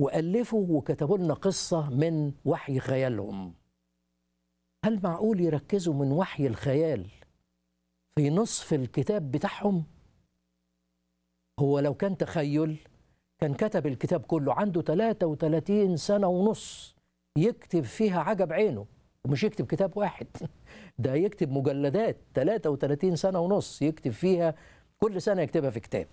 وألفوا وكتبوا لنا قصة من وحي خيالهم هل معقول يركزوا من وحي الخيال في نصف الكتاب بتاعهم هو لو كان تخيل كان كتب الكتاب كله عنده 33 سنة ونص يكتب فيها عجب عينه ومش يكتب كتاب واحد ده يكتب مجلدات 33 سنة ونص يكتب فيها كل سنة يكتبها في كتاب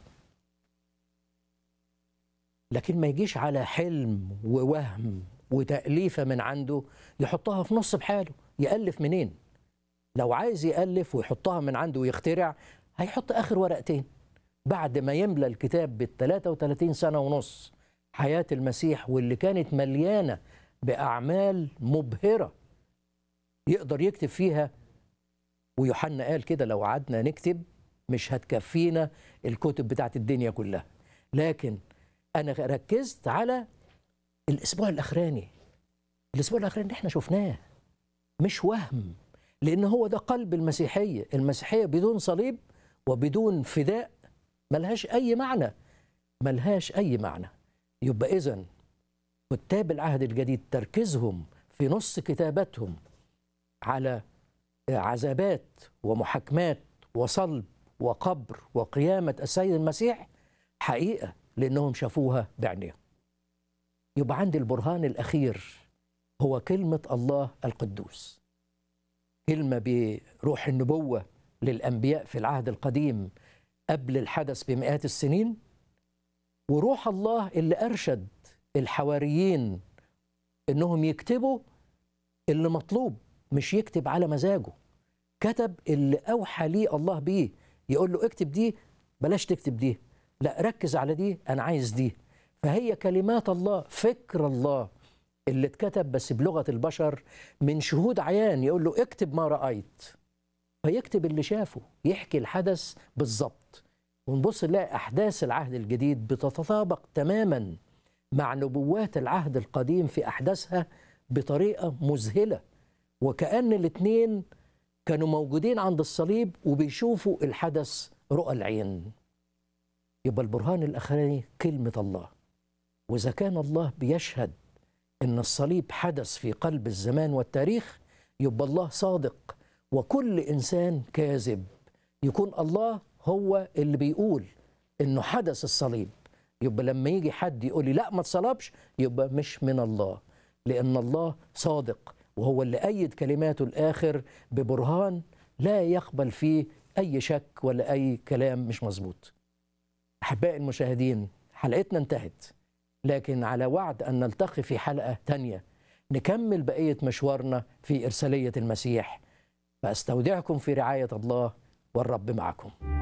لكن ما يجيش على حلم ووهم وتأليفة من عنده يحطها في نص بحاله يألف منين لو عايز يألف ويحطها من عنده ويخترع هيحط آخر ورقتين بعد ما يملى الكتاب بال 33 سنة ونص حياة المسيح واللي كانت مليانة بأعمال مبهرة يقدر يكتب فيها ويوحنا قال كده لو قعدنا نكتب مش هتكفينا الكتب بتاعت الدنيا كلها لكن أنا ركزت على الأسبوع الأخراني الأسبوع الأخراني اللي احنا شفناه مش وهم لأن هو ده قلب المسيحية المسيحية بدون صليب وبدون فداء ملهاش أي معنى ملهاش أي معنى يبقى إذن كتاب العهد الجديد تركيزهم في نص كتاباتهم على عذابات ومحاكمات وصلب وقبر وقيامة السيد المسيح حقيقة لأنهم شافوها بعينيهم يبقى عندي البرهان الأخير هو كلمة الله القدوس كلمة بروح النبوة للأنبياء في العهد القديم قبل الحدث بمئات السنين وروح الله اللي أرشد الحواريين إنهم يكتبوا اللي مطلوب مش يكتب على مزاجه كتب اللي أوحى ليه الله بيه يقول له اكتب دي بلاش تكتب دي لا ركز على دي أنا عايز دي فهي كلمات الله فكر الله اللي اتكتب بس بلغة البشر من شهود عيان يقول له اكتب ما رأيت فيكتب اللي شافه يحكي الحدث بالظبط ونبص نلاقي أحداث العهد الجديد بتتطابق تماما مع نبوات العهد القديم في أحداثها بطريقة مذهلة وكأن الاتنين كانوا موجودين عند الصليب وبيشوفوا الحدث رؤى العين يبقى البرهان الأخراني كلمة الله وإذا كان الله بيشهد إن الصليب حدث في قلب الزمان والتاريخ يبقى الله صادق وكل إنسان كاذب يكون الله هو اللي بيقول إنه حدث الصليب يبقى لما يجي حد يقول لي لا ما اتصلبش يبقى مش من الله لأن الله صادق وهو اللي أيد كلماته الآخر ببرهان لا يقبل فيه أي شك ولا أي كلام مش مظبوط أحبائي المشاهدين حلقتنا انتهت لكن على وعد أن نلتقي في حلقة تانية نكمل بقية مشوارنا في إرسالية المسيح فأستودعكم في رعاية الله والرب معكم